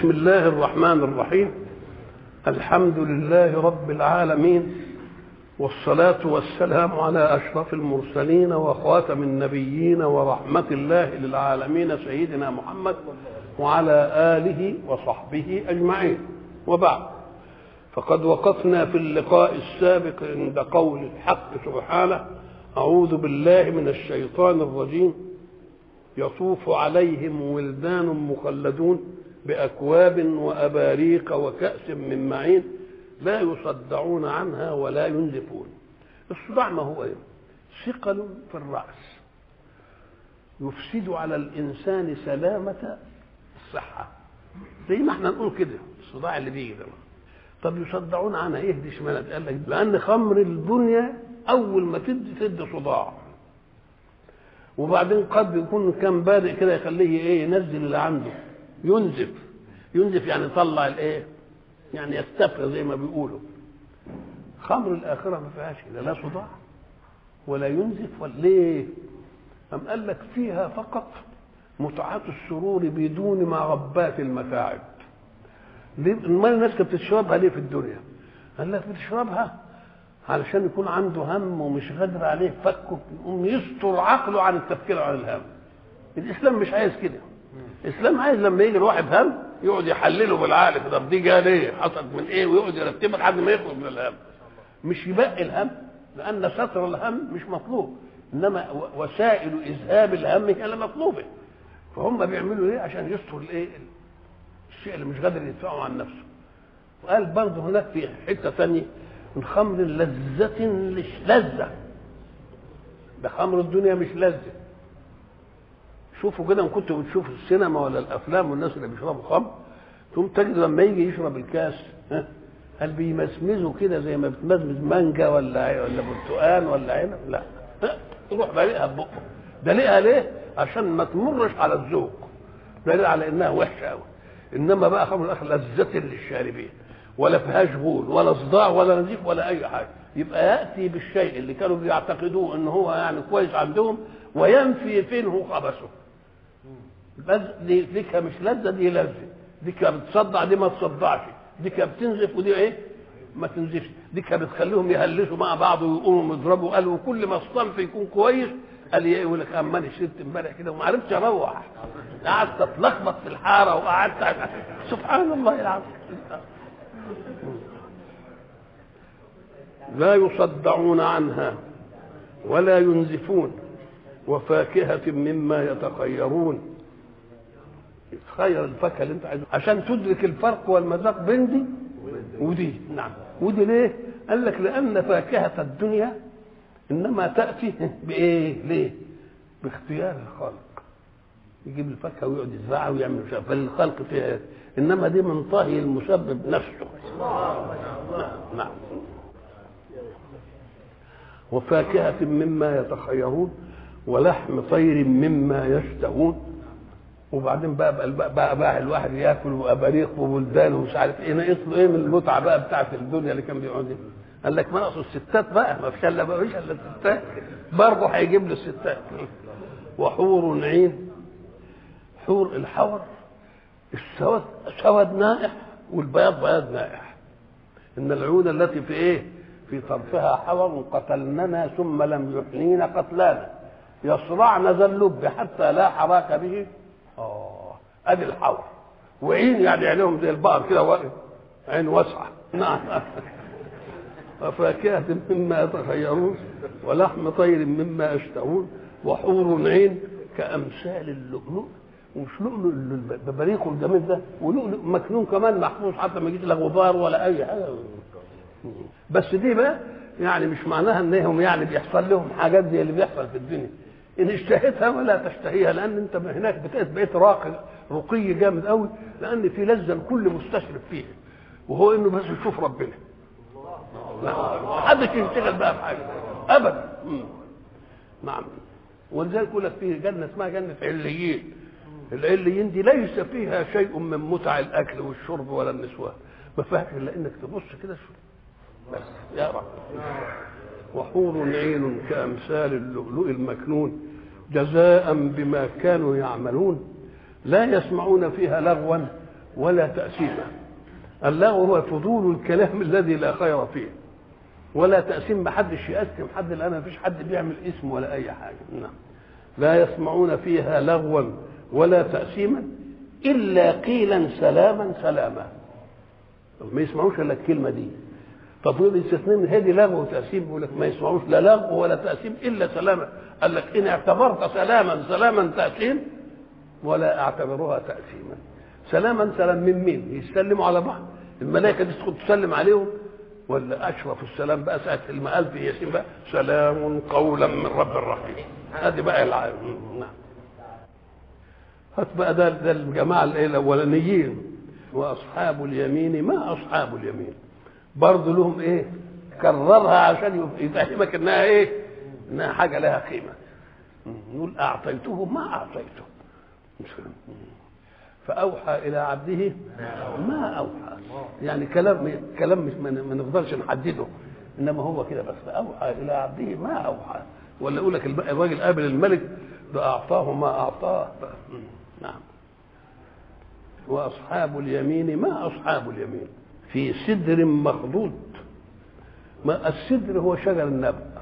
بسم الله الرحمن الرحيم الحمد لله رب العالمين والصلاة والسلام على أشرف المرسلين وخاتم النبيين ورحمة الله للعالمين سيدنا محمد وعلى آله وصحبه أجمعين وبعد فقد وقفنا في اللقاء السابق عند قول الحق سبحانه أعوذ بالله من الشيطان الرجيم يطوف عليهم ولدان مخلدون بأكواب وأباريق وكأس من معين لا يصدعون عنها ولا ينزفون الصداع ما هو إيه؟ ثقل في الرأس يفسد على الإنسان سلامة الصحة زي ما احنا نقول كده الصداع اللي بيجي ده طب يصدعون عنها ايه دي اشمعنى قال لك لان خمر الدنيا اول ما تدي تدي صداع وبعدين قد يكون كان بادئ كده يخليه ايه ينزل اللي عنده ينزف ينزف يعني يطلع الايه يعني يستفرغ زي ما بيقولوا خمر الاخره ما فيهاش كده لا صداع ولا ينزف ولا ليه أم قال لك فيها فقط متعة السرور بدون مغبات المتاعب ليه امال الناس كانت بتشربها ليه في الدنيا قال لك بتشربها علشان يكون عنده هم ومش قادر عليه فكه يقوم يستر عقله عن التفكير عن الهم الاسلام مش عايز كده الاسلام عايز لما يجي الواحد هم يقعد يحلله بالعقل كده طب دي جايه ليه حصلت من ايه ويقعد يرتبها لحد ما يخرج من الهم مش يبقي الهم لان ستر الهم مش مطلوب انما وسائل اذهاب الهم هي اللي مطلوبه فهم بيعملوا ايه عشان يستروا الايه الشيء اللي مش قادر يدفعه عن نفسه وقال برضه هناك في حته ثانيه من خمر لذة مش لذة ده خمر الدنيا مش لذة شوفوا كده ان كنتوا بتشوفوا السينما ولا الافلام والناس اللي بيشربوا خمر ثم تجد لما يجي يشرب الكاس ها هل بيمسمزوا كده زي ما بتمزمز مانجا ولا ولا برتقال ولا عنب لا تروح بارقها ببقه دليقها ليه؟ عشان ما تمرش على الذوق دليل على انها وحشه قوي انما بقى خمر الاخر لذة للشاربين ولا فيهاش بول ولا صداع ولا نزيف ولا اي حاجه يبقى ياتي بالشيء اللي كانوا بيعتقدوه ان هو يعني كويس عندهم وينفي فينه خبثه دي دي مش لذه دي لذه دي بتصدع دي ما تصدعش دي بتنزف ودي ايه ما تنزفش دي بتخليهم يهلسوا مع بعض ويقوموا يضربوا قالوا كل ما الصنف يكون كويس قال ايه يقول لك اما انا شربت امبارح كده وما عرفتش اروح قعدت اتلخبط في الحاره وقعدت سبحان الله العظيم لا يصدعون عنها ولا ينزفون وفاكهة مما يتخيرون تخير الفاكهة اللي انت عايزه عشان تدرك الفرق والمذاق بين دي ودي نعم ودي ليه؟ قال لك لأن فاكهة الدنيا إنما تأتي بإيه؟ ليه؟ باختيار الخالق يجيب الفاكهة ويقعد يزرعها ويعمل مش فالخلق فيها إنما دي من طهي المسبب نفسه نعم نعم وفاكهة مما يتخيرون ولحم طير مما يشتهون وبعدين بقى بقى, بقى, بقى الواحد ياكل واباريق وبلدان ومش عارف ايه ناقص له ايه من المتعه بقى بتاعت الدنيا اللي كان بيقعد قال لك ما ناقصه الستات بقى ما فيش الا ما فيش الا الستات برضه هيجيب له الستات وحور عين حور الحور السواد سواد نائح والبياض بياض نائح ان العيون التي في ايه في طرفها حور قتلننا ثم لم يحنين قتلانا يصرعن ذا اللب حتى لا حراك به اه ادي الحور وعين يعني عينهم زي البقر كده واقف عين واسعه نعم وفاكهة مما يتخيرون ولحم طير مما يشتهون وحور عين كأمثال اللؤلؤ ومش لؤلؤ الببريق الجميل ده ولؤلؤ مكنون كمان محفوظ حتى ما يجيش لا غبار ولا اي حاجه بس دي بقى يعني مش معناها انهم يعني بيحصل لهم حاجات زي اللي بيحصل في الدنيا ان اشتهيتها ولا تشتهيها لان انت هناك بقيت بقيت راقي رقي جامد قوي لان في لذه الكل مستشرف فيها وهو انه بس يشوف ربنا ما حدش يشتغل بقى في حاجه ابدا نعم ولذلك يقول لك فيه جنه اسمها جنه عليين العليين دي ليس فيها شيء من متع الاكل والشرب ولا النسوان ما فيهاش الا انك تبص كده بس يا رب وحور عين كامثال اللؤلؤ المكنون جزاء بما كانوا يعملون لا يسمعون فيها لغوا ولا تأسيما اللغو هو فضول الكلام الذي لا خير فيه ولا تأسيم محدش يأسم حد الآن ما فيش حد بيعمل اسم ولا أي حاجة نعم لا يسمعون فيها لغوا ولا تأسيما إلا قيلا سلاما سلاما ما يسمعوش إلا الكلمة دي طب يقول الاستثناء من هذه لغو وتأسيم يقول لك ما يسمعوش لا لغو ولا تأسيم إلا سلاما قال لك إن اعتبرت سلاما سلاما تأسيم ولا أعتبرها تأسيما سلاما سلام من مين؟ يسلموا على بعض الملائكة دي تدخل تسلم عليهم ولا أشرف السلام بقى ساعة المقال في ياسين بقى سلام قولا من رب الرحيم هذه بقى العالم نعم هات بقى ده ده الجماعة الأولانيين وأصحاب اليمين ما أصحاب اليمين برضه لهم إيه؟ كررها عشان يفهمك إنها إيه؟ إنها حاجة لها قيمة نقول أعطيته ما أعطيته مش فاهم فأوحى إلى عبده ما أوحى يعني كلام كلام مش ما نقدرش نحدده إنما هو كده بس أوحى إلى عبده ما أوحى ولا يقول لك الراجل قابل الملك ده أعطاه ما أعطاه نعم وأصحاب اليمين ما أصحاب اليمين في سدر مخضود ما السدر هو شجر النبأ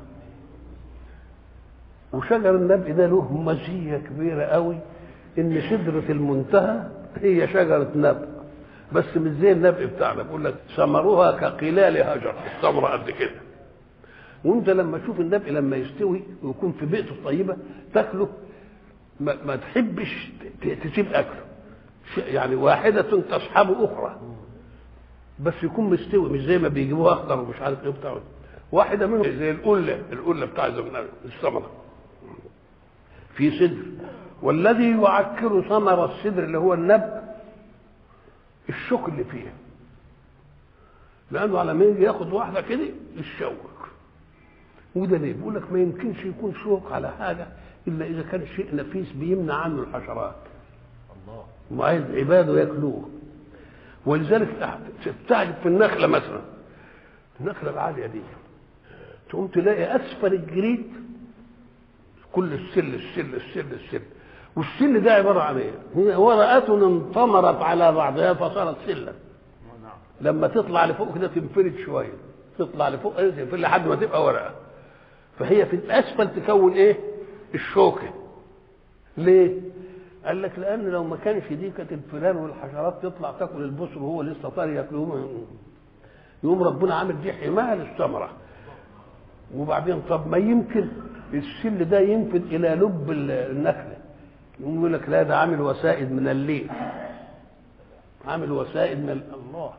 وشجر النبأ ده له مزية كبيرة قوي ان شجرة المنتهى هي شجرة نبأ بس مش زي النبأ بتاعنا بقول لك ثمرها كقلال هجر الثمرة قد كده وانت لما تشوف النبأ لما يستوي ويكون في بيئته الطيبة تاكله ما, ما تحبش تسيب اكله يعني واحدة تصحب اخرى بس يكون مستوي مش زي ما بيجيبوها اخضر ومش عارف ايه بتاعه واحدة منهم زي القلة القلة بتاع الثمرة في صدر والذي يعكر ثمر السدر اللي هو النبأ الشوك اللي فيه لانه على ما يجي ياخد واحده كده يشوك وده ليه؟ بيقول لك ما يمكنش يكون شوك على حاجه الا اذا كان شيء نفيس بيمنع عنه الحشرات الله وعايز عباده ياكلوه ولذلك تستعجب في النخله مثلا النخله العاليه دي تقوم تلاقي اسفل الجريد كل السل السل السل السل والسل ده عباره عن ايه؟ هي ورقة انطمرت على بعضها فصارت سلا. لما تطلع لفوق كده تنفرد شويه تطلع لفوق تنفرد لحد ما تبقى ورقه. فهي في الاسفل تكون ايه؟ الشوكه. ليه؟ قال لك لان لو ما كانش دي كانت الفئران والحشرات تطلع تاكل البصر وهو لسه طري ياكلوه يقوم ربنا عامل دي حمايه للثمره. وبعدين طب ما يمكن السل ده ينفذ الى لب النخله يقوم يقول لك لا ده عامل وسائد من الليل عامل وسائد من الله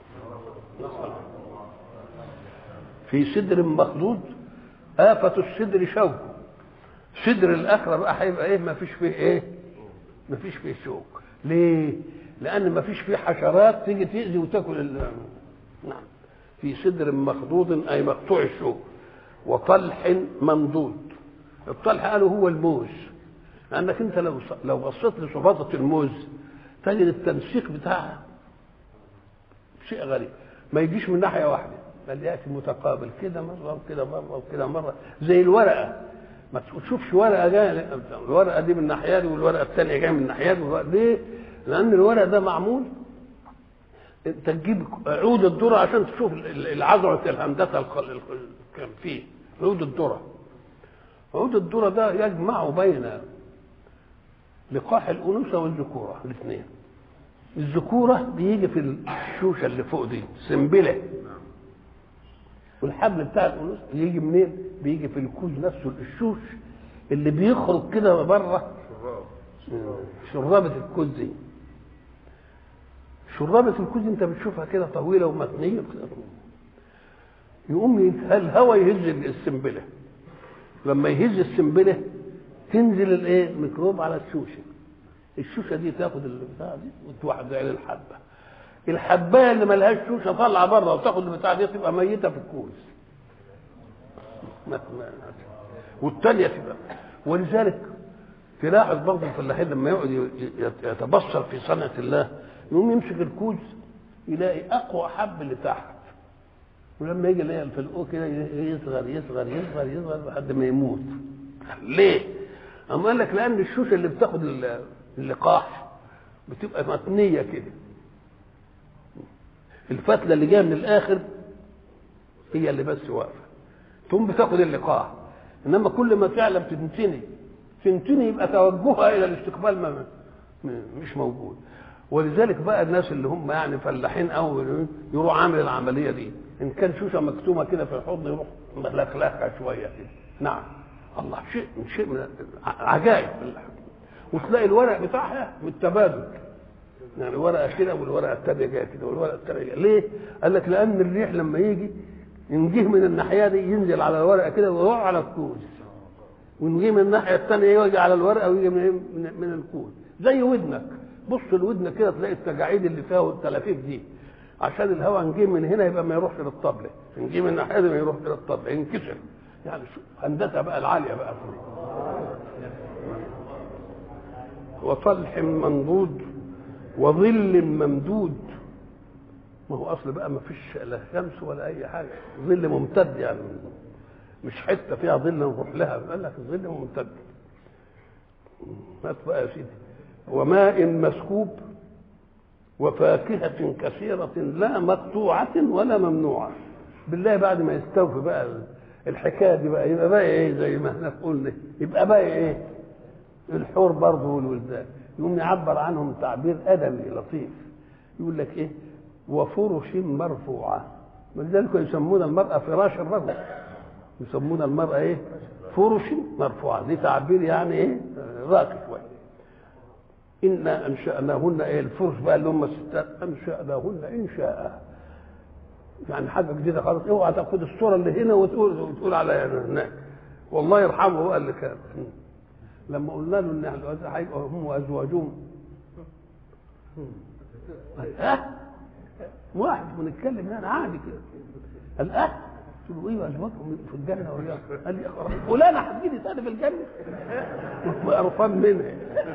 في سدر مخضود آفة السدر شوك سدر الآخرة بقى هيبقى إيه ما فيش فيه إيه ما فيش فيه شوك ليه لأن ما فيش فيه حشرات تيجي تأذي وتاكل ال... نعم في سدر مخضود أي مقطوع الشوك وطلح ممدود الطلح قالوا هو الموز لانك انت لو لو بصيت لصفاطه الموز تجد التنسيق بتاعها شيء غريب ما يجيش من ناحيه واحده بل ياتي متقابل كده مره وكده مره وكده مره زي الورقه ما تشوفش ورقه جايه الورقه دي من الناحيه دي والورقه الثانيه جايه من الناحيه دي ليه؟ لان الورق ده معمول انت تجيب عود الذره عشان تشوف العذره الهندسه كان فيه عود الذره عود الذره ده يجمع بين لقاح الانوثه والذكوره الاثنين الذكوره بيجي في الشوشه اللي فوق دي سنبله والحبل بتاع الانوثه بيجي منين؟ بيجي في الكوز نفسه الشوش اللي بيخرج كده بره شرابه الكوز دي شرابة الكوز انت بتشوفها كده طويلة ومتنية يقوم الهواء يهز السنبلة لما يهز السنبلة تنزل الايه الميكروب على الشوشة الشوشة دي تاخد البتاع دي وتوحد على الحبة الحباية اللي ملهاش شوشة طالعة بره وتاخد البتاع دي تبقى ميتة في الكوز والتانية تبقى ولذلك تلاحظ برضه الفلاحين لما يقعد يتبصر في صنعة الله يقوم يمسك الكوز يلاقي اقوى حب اللي تحت ولما يجي يلاقي الفلقوه كده يصغر يصغر يصغر يصغر لحد ما يموت ليه؟ أما قال لك لأن الشوشة اللي بتاخد اللقاح بتبقى متنية كده الفتله اللي جايه من الاخر هي اللي بس واقفه ثم بتاخد اللقاح انما كل ما تعلم تنتني تنتني يبقى توجهها الى الاستقبال ما مش موجود ولذلك بقى الناس اللي هم يعني فلاحين قوي يروح عامل العمليه دي ان كان شوشه مكتومه كده في الحضن يروح ملخلخها شويه كده نعم الله شيء من شيء من عجائب وتلاقي الورق بتاعها بالتبادل يعني ورقه كده والورقه الثانيه جايه كده والورقه الثانيه جايه ليه؟ قال لك لان الريح لما يجي ينجيه من الناحيه دي ينزل على الورقه كده ويقع على الكوز ونجيه من الناحيه الثانيه يجي على الورقه ويجي من من, من الكوز زي ودنك بص لودنك كده تلاقي التجاعيد اللي فيها والتلافيف دي عشان الهواء نجيه من هنا يبقى ما يروحش للطبله نجيه من الناحيه دي ما يروحش للطبله ينكسر يعني هندسه بقى العاليه بقى وطلح منضود وظل ممدود ما هو اصل بقى ما فيش لا شمس ولا اي حاجه ظل ممتد يعني مش حته فيها ظل نروح لها قال لك الظل ممتد هات بقى يا سيدي وماء مسكوب وفاكهة كثيرة لا مقطوعة ولا ممنوعة بالله بعد ما يستوفي بقى الحكاية دي بقى يبقى بقى ايه زي ما احنا قلنا يبقى بقى ايه الحور برضه والولدان يقوم يعبر عنهم تعبير ادبي لطيف يقول لك ايه وفرش مرفوعه ولذلك يسمون المراه فراش الرجل يسمون المراه ايه فرش مرفوعه دي تعبير يعني ايه راقي شويه انا انشاناهن ايه الفرش بقى اللي هم الستات انشاناهن انشاء يعني حاجه جديده خالص اوعى تاخد الصوره اللي هنا وتقول وتقول على هناك والله يرحمه هو اللي كان لما قلنا له ان هيبقى هم وازواجهم اه واحد بنتكلم يعني عادي كده قال اه قلت له ايه وازواجهم في الجنه ولا قال لي فلانه هتجيلي تاني في الجنه كنت قرفان منها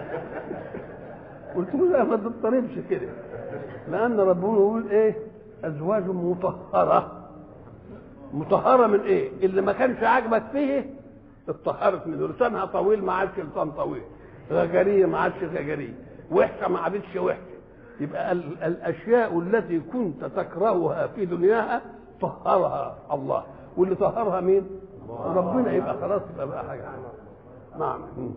قلت له لا ما تضطربش كده لان ربنا يقول ايه ازواج مطهره مطهره من ايه اللي ما كانش عاجبك فيه اتطهرت منه لسانها طويل ما عادش لسان طويل غجريه ما عادش غجريه وحشه ما عادتش وحشه يبقى ال- الاشياء التي كنت تكرهها في دنياها طهرها الله واللي طهرها مين ربنا يبقى خلاص يبقى بقى حاجه نعم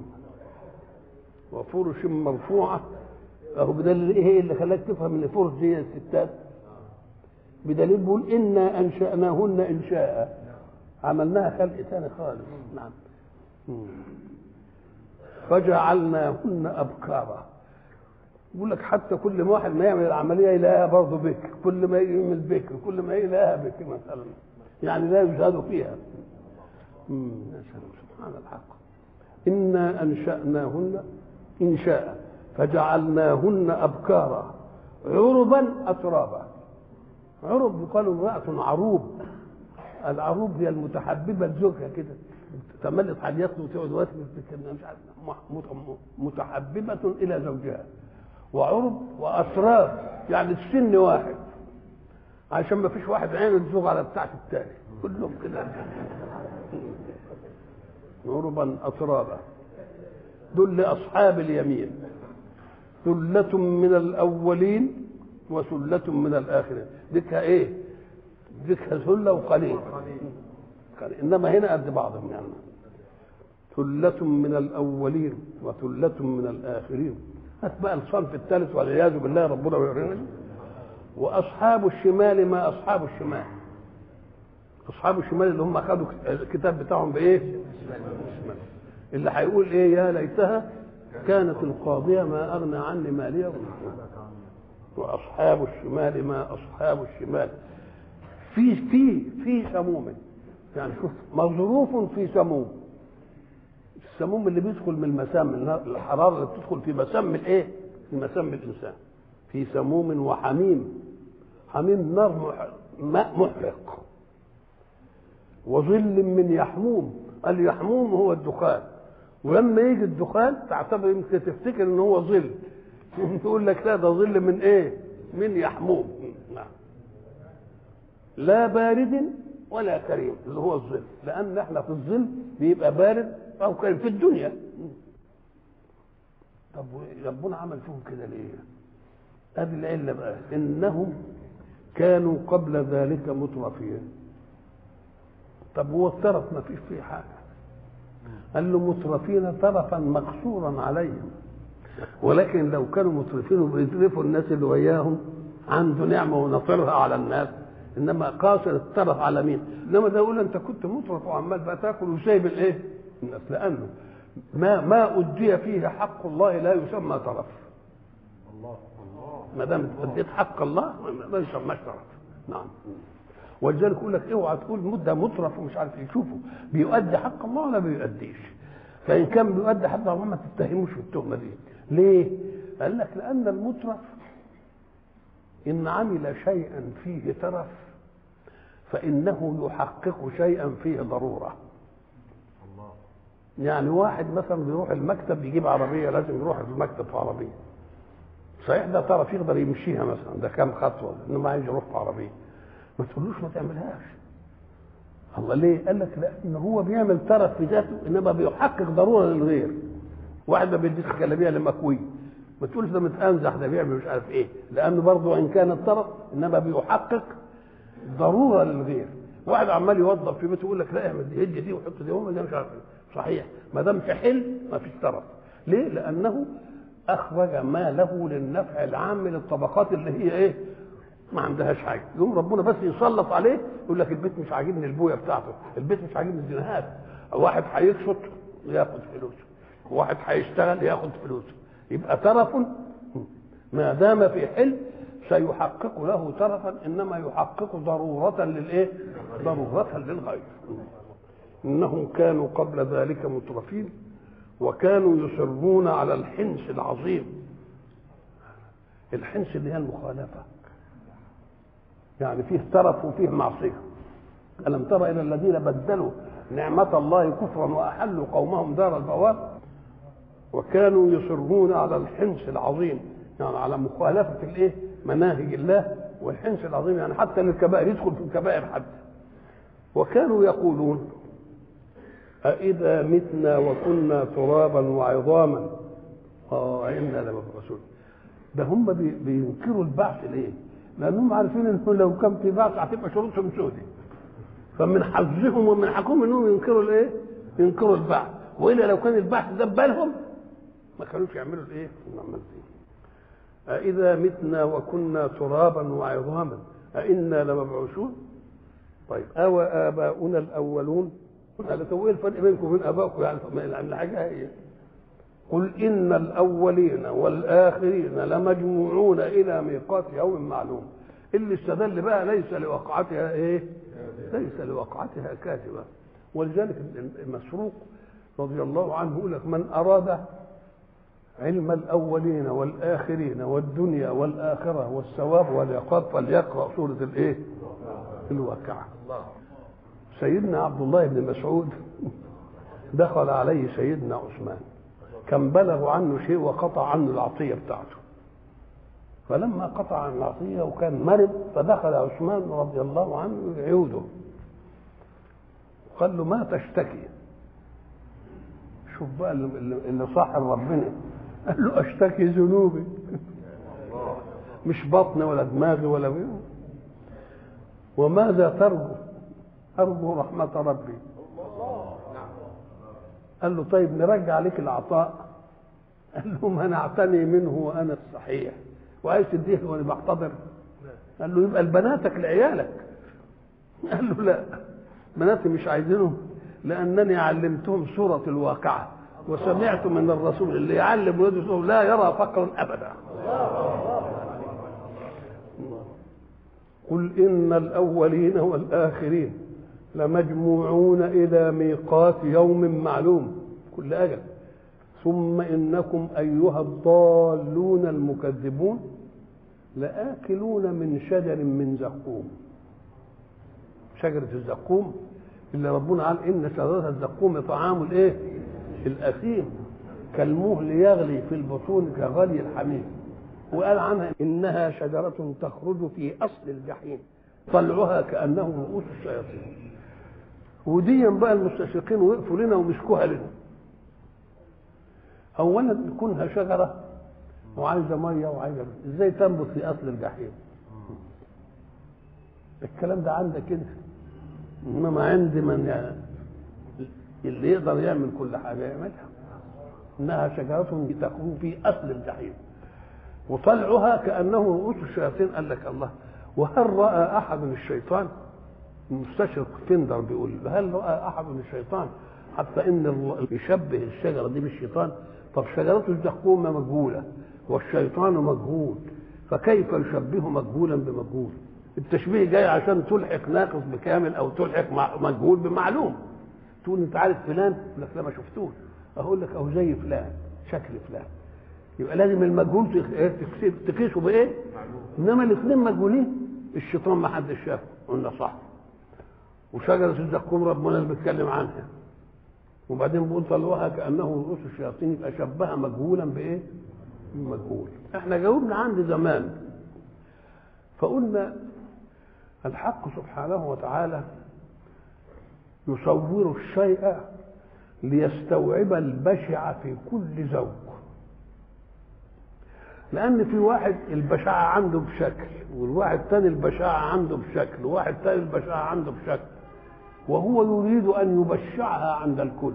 وفرش مرفوعه اهو بدليل ايه اللي خلاك تفهم ان فرش دي الستات بدليل بيقول انا انشاناهن انشاء عملناها خلق ثاني خالص نعم مم. فجعلناهن ابكارا يقول لك حتى كل ما واحد ما يعمل العمليه يلاقيها برضه بكر كل ما يعمل بكر كل ما يلاقيها بكر مثلا يعني لا يجهد فيها مم. يا سلام سبحان الحق انا انشاناهن انشاء فجعلناهن ابكارا عربا اترابا عرب يقال امراه عروب العروب هي المتحببه لزوجها كده تملط حاجاتنا وتقعد وقت مش عارف متحببه الى زوجها وعرب واسرار يعني السن واحد عشان ما فيش واحد عينه تزوغ على بتاعت التاني كلهم كده عربا اترابا دول لاصحاب اليمين ثلة من الأولين وثلة من الآخرين ذكها إيه؟ ذكها ثلة وقليل إنما هنا قد بعضهم يعني ثلة من الأولين وثلة من الآخرين هات بقى الصنف الثالث والعياذ بالله ربنا يورينا وأصحاب الشمال ما أصحاب الشمال أصحاب الشمال اللي هم أخذوا الكتاب بتاعهم بإيه؟ اللي هيقول إيه يا ليتها كانت القاضية ما أغنى عني مالية وأصحاب الشمال ما أصحاب الشمال في في في سموم يعني شوف مظروف في سموم السموم اللي بيدخل من المسام الحرارة اللي بتدخل في مسام الإيه؟ في مسام الإنسان في سموم وحميم حميم نار ماء محرق وظل من يحموم اليحموم هو الدخان ولما يجي الدخان تعتبر يمكن تفتكر ان هو ظل تقول لك لا ده ظل من ايه من يحموم نعم لا بارد ولا كريم اللي هو الظل لان احنا في الظل بيبقى بارد او كريم في الدنيا طب ربنا عمل فيهم كده ليه ادي العله بقى انهم كانوا قبل ذلك مترفين طب هو الترف ما فيش فيه حاجة قال له مترفين ترفا مقصورا عليهم ولكن لو كانوا مترفين وبيترفوا الناس اللي وياهم عنده نعمة ونصرها على الناس انما قاصر الترف على مين؟ انما ده يقول انت كنت مترف وعمال بقى تاكل وسايب الايه؟ الناس لانه ما ما ادي فيه حق الله لا يسمى ترف. الله الله ما دام اديت حق الله ما يسماش ترف. نعم. ولذلك يقول لك اوعى تقول مده مترف ومش عارف ايه شوفوا بيؤدي حق الله ولا بيؤديش. فان كان بيؤدي حق الله ما تتهموش بالتهمه دي. ليه؟ قال لك لان المترف ان عمل شيئا فيه ترف فانه يحقق شيئا فيه ضروره. الله يعني واحد مثلا بيروح المكتب يجيب عربيه لازم يروح المكتب في عربيه صحيح ده طرف يقدر يمشيها مثلا ده كام خطوه انما عايز يروح في عربيه ما تقولوش ما تعملهاش الله ليه؟ قال لك لان هو بيعمل طرف في ذاته انما بيحقق ضروره للغير واحد ما بيديش جلابيه لمكوي ما تقولش ده متانزح ده بيعمل مش عارف ايه لانه برضه وان كان الطرف انما بيحقق ضروره للغير واحد عمال يوظف في بيته يقول لك لا اعمل دي هدي دي وحط دي هم ده مش عارف إيه. صحيح ما دام في حل ما فيش طرف ليه؟ لانه اخرج ما له للنفع العام للطبقات اللي هي ايه؟ ما عندهاش حاجه يقوم ربنا بس يسلط عليه يقول لك البيت مش عاجبني البويه بتاعته البيت مش عاجبني الزنهات واحد هيكشط ياخد فلوسه واحد هيشتغل ياخد فلوسه يبقى ترف ما دام في حل سيحقق له ترفا انما يحقق ضروره للايه؟ ضروره للغير انهم كانوا قبل ذلك مترفين وكانوا يصرون على الحنس العظيم الحنس اللي هي المخالفه يعني فيه ترف وفيه معصيه الم تر الى الذين بدلوا نعمه الله كفرا واحلوا قومهم دار البوار وكانوا يصرون على الحنس العظيم يعني على مخالفه الايه مناهج الله والحنس العظيم يعني حتى للكبائر يدخل في الكبائر حتى وكانوا يقولون أإذا متنا وكنا ترابا وعظاما اه إنا لمبعوثون ده هم بي بينكروا البعث ليه؟ لأنهم عارفين إنه لو كان في بعث هتبقى شروطهم سودة فمن حظهم ومن حقهم إنهم ينكروا الإيه؟ ينكروا البعث وإلا لو كان البعث ده ببالهم ما كانوش يعملوا الإيه؟ العمل دي أإذا متنا وكنا ترابا وعظاما أإنا لمبعوثون طيب أو آباؤنا الأولون قال طب ايه الفرق بينكم وبين ابائكم يعني يعني حاجه هي قل ان الاولين والاخرين لمجموعون الى ميقات يوم معلوم اللي استدل بقى ليس لوقعتها ايه ليس لوقعتها كاذبه ولذلك مسروق رضي الله عنه يقول لك من اراد علم الاولين والاخرين والدنيا والاخره والثواب والعقاب فليقرا سوره الايه الواقعه الله سيدنا عبد الله بن مسعود دخل عليه سيدنا عثمان كان بلغ عنه شيء وقطع عنه العطية بتاعته فلما قطع عن العطية وكان مرض فدخل عثمان رضي الله عنه يعوده قال له ما تشتكي شوف بقى اللي اللي صاحب ربنا قال له اشتكي ذنوبي مش بطني ولا دماغي ولا غيره وماذا ترجو أرجو رحمة ربي قال له طيب نرجع لك العطاء قال له منعتني منه وأنا الصحيح وعايز تديه وأنا بحتضر قال له يبقى لبناتك لعيالك قال له لا بناتي مش عايزينهم لأنني علمتهم سورة الواقعة وسمعت من الرسول اللي يعلم ولاده لا يرى فقرا أبدا قل إن الأولين والآخرين لمجموعون إلى ميقات يوم معلوم كل أجل ثم إنكم أيها الضالون المكذبون لآكلون من شجر من زقوم شجرة الزقوم اللي ربنا قال إن شجرة الزقوم طعام الإيه؟ الأثيم كالمهل يغلي في البطون كغلي الحميم وقال عنها إنها شجرة تخرج في أصل الجحيم طلعها كأنه رؤوس الشياطين وديا بقى المستشرقين وقفوا لنا ومسكوها لنا اولا كونها شجره وعايزه ميه وعايزه ازاي تنبت في اصل الجحيم الكلام ده عندك كده انما عند من يعني اللي يقدر يعمل كل حاجه يعملها انها شجره تكون في اصل الجحيم وطلعها كانه رؤوس الشياطين قال لك الله وهل راى احد من الشيطان المستشرق فندر بيقول هل راى احد من الشيطان حتى ان الله يشبه الشجره دي بالشيطان طب شجره الزقوم مجهوله والشيطان مجهول فكيف يشبه مجهولا بمجهول التشبيه جاي عشان تلحق ناقص بكامل او تلحق مع- مجهول بمعلوم تقول انت عارف فلان يقول لك لا ما شفتوش اقول لك اهو زي فلان شكل فلان يبقى لازم المجهول تخ- إيه؟ تقيس- تقيسه بايه؟ انما الاثنين مجهولين الشيطان ما حدش شافه قلنا صح وشجره الزقوم ربنا اللي بيتكلم عنها وبعدين بيقول طلوها كانه رؤوس الشياطين يبقى شبهها مجهولا بايه؟ مجهول احنا جاوبنا عند زمان فقلنا الحق سبحانه وتعالى يصور الشيء ليستوعب البشع في كل ذوق لان في واحد البشاعه عنده بشكل والواحد تاني البشاعه عنده بشكل وواحد تاني البشاعه عنده بشكل وهو يريد ان يبشعها عند الكل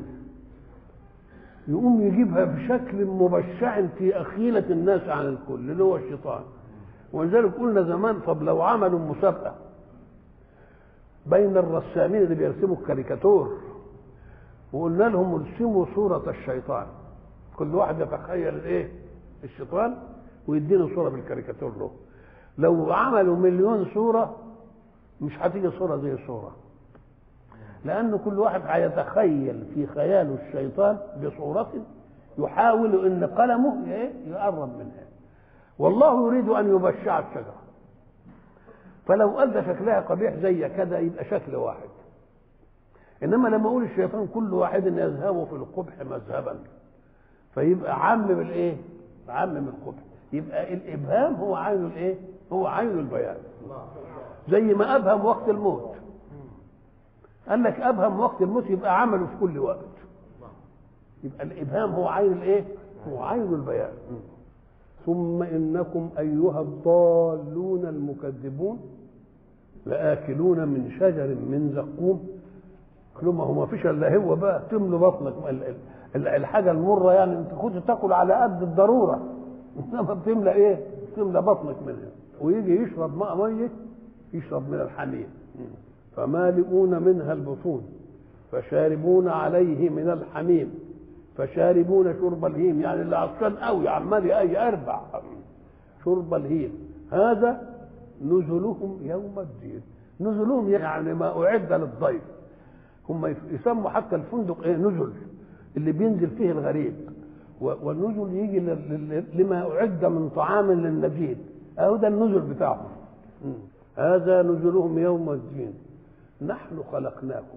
يقوم يجيبها بشكل مبشع في أخيلة الناس عن الكل اللي هو الشيطان ولذلك قلنا زمان طب لو عملوا مسابقة بين الرسامين اللي بيرسموا الكاريكاتور وقلنا لهم ارسموا صورة الشيطان كل واحد يتخيل ايه الشيطان ويدينا صورة بالكاريكاتور له لو عملوا مليون صورة مش هتيجي صورة زي صورة لأن كل واحد هيتخيل في خياله الشيطان بصورة يحاول أن قلمه إيه؟ يقرب منها والله يريد أن يبشع الشجرة فلو قال ده شكلها قبيح زي كذا يبقى شكل واحد إنما لما أقول الشيطان كل واحد يذهب في القبح مذهبا فيبقى عم بالإيه؟ عم بالقبح يبقى الإبهام هو عين الإيه؟ هو عين البيان زي ما أبهم وقت الموت قال لك ابهم وقت الموت يبقى عمله في كل وقت يبقى الابهام هو عين الايه هو عين البيان ثم انكم ايها الضالون المكذبون لاكلون من شجر من زقوم قالوا ما هو ما فيش الا هو بقى تملوا بطنك ال- ال- ال- الحاجه المره يعني انت كنت تاكل على قد الضروره انما بتملى ايه؟ تملى بطنك منها ويجي يشرب ماء ميه يشرب من الحميم فمالئون منها البطون فشاربون عليه من الحميم فشاربون شرب الهيم يعني اللي عطشان قوي عمال يربع شرب الهيم هذا نزلهم يوم الدين نزلهم يعني ما اعد للضيف هم يسموا حتى الفندق ايه نزل اللي بينزل فيه الغريب و- والنزل يجي ل- ل- لما اعد من طعام للنبيذ اهو ده النزل بتاعهم مم. هذا نزلهم يوم الدين نحن خلقناكم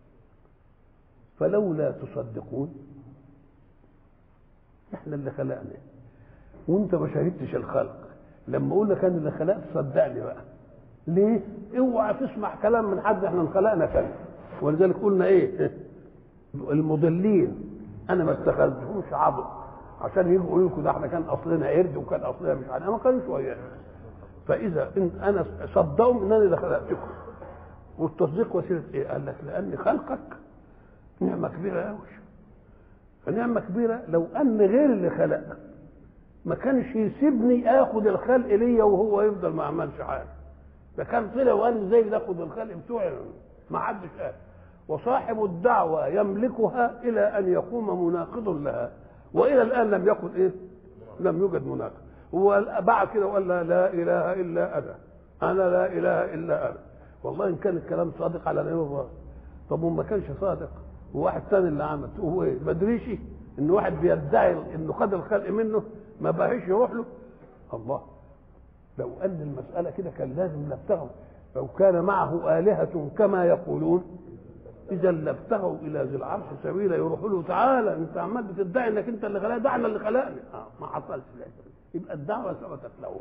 فلولا تصدقون احنا اللي خلقنا وانت ما شهدتش الخلق لما اقول لك انا اللي خلقت صدقني بقى ليه اوعى تسمع كلام من حد احنا انخلقنا كذا ولذلك قلنا ايه المضلين انا ما اتخذتهمش عضو عشان يجوا يقولوا لكم ده احنا كان اصلنا قرد وكان اصلنا مش عارف ما كانوش ويانا فاذا إن انا صدقهم ان انا اللي خلقتكم والتصديق وسيله ايه؟ قال لك لان خلقك نعمه كبيره قوي فنعمه كبيره لو ان غير اللي خلق ما كانش يسيبني اخد الخلق ليا وهو يفضل ما عملش حاجه ده كان طلع وقال ازاي ناخد الخلق بتوعي ما حدش قال وصاحب الدعوة يملكها إلى أن يقوم مناقض لها وإلى الآن لم يكن إيه؟ لم يوجد مناقض وبعد كده وقال لا, لا إله إلا أنا أنا لا إله إلا أنا والله إن كان الكلام صادق على نبي الله طب وما كانش صادق وواحد ثاني اللي عمل هو إيه؟ ما ادريش إن واحد بيدعي إنه خد الخلق منه ما بقاش يروح له الله لو أن المسألة كده كان لازم نبتغوا لو كان معه آلهة كما يقولون اذا لابتغوا الى ذي العرش سبيلا يروحوا له تعالى انت عمال بتدعي انك انت اللي خلقني ده احنا اللي خلقني آه ما حصلش العشرة. يبقى الدعوه ثبتت له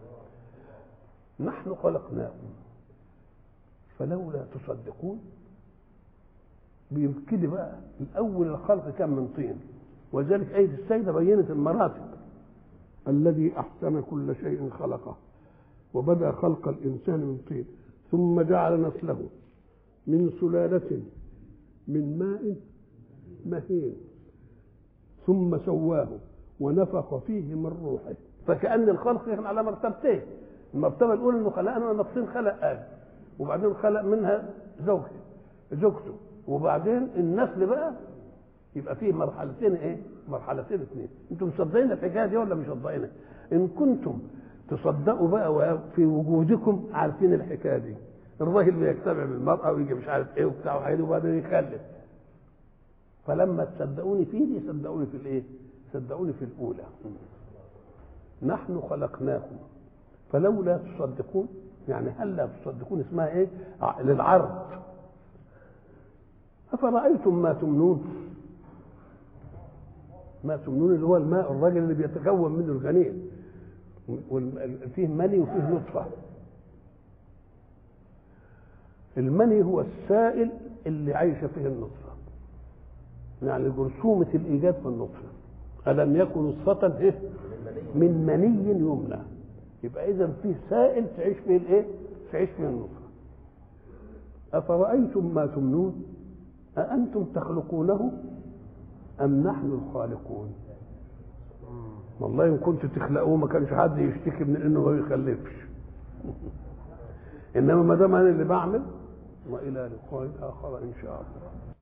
نحن خلقناكم فلولا تصدقون بيبتدي بقى الاول الخلق كان من طين ولذلك ايه السيده بينت المراتب الذي احسن كل شيء خلقه وبدا خلق الانسان من طين ثم جعل نسله من سلالة من ماء مهين ثم سواه ونفخ فيه من روحه فكأن الخلق كان على مرتبتين المرتبة الأولى إنه خلقنا نفسين خلق آدم وبعدين خلق منها زوجته زوجته وبعدين النسل بقى يبقى فيه مرحلتين ايه؟ مرحلتين اثنين انتم مصدقين الحكايه دي ولا مش مصدقينها؟ ان كنتم تصدقوا بقى وفي وجودكم عارفين الحكايه دي الراجل بيجتمع بالمرأة ويجي مش عارف ايه وبتاع وحاجات وبعدين يخلف فلما تصدقوني فيه دي صدقوني في الايه؟ صدقوني في الأولى نحن خلقناكم فلولا تصدقون يعني هل لا تصدقون اسمها ايه؟ للعرض أفرأيتم ما تمنون ما تمنون اللي هو الماء الراجل اللي بيتكون منه الجنين فيه مني وفيه نطفة المني هو السائل اللي عايشة فيه النطفة يعني جرثومة الإيجاد في النطفة ألم يكن نطفة إيه؟ من مني يمنى يبقى إذا فيه سائل تعيش فيه الإيه؟ تعيش فيه النطفة أفرأيتم ما تمنون أأنتم تخلقونه أم نحن الخالقون والله إن كنتوا تخلقوه ما كانش حد يشتكي من إنه ما يخلفش إنما ما دام أنا اللي بعمل وإلى لقاء آخر إن شاء الله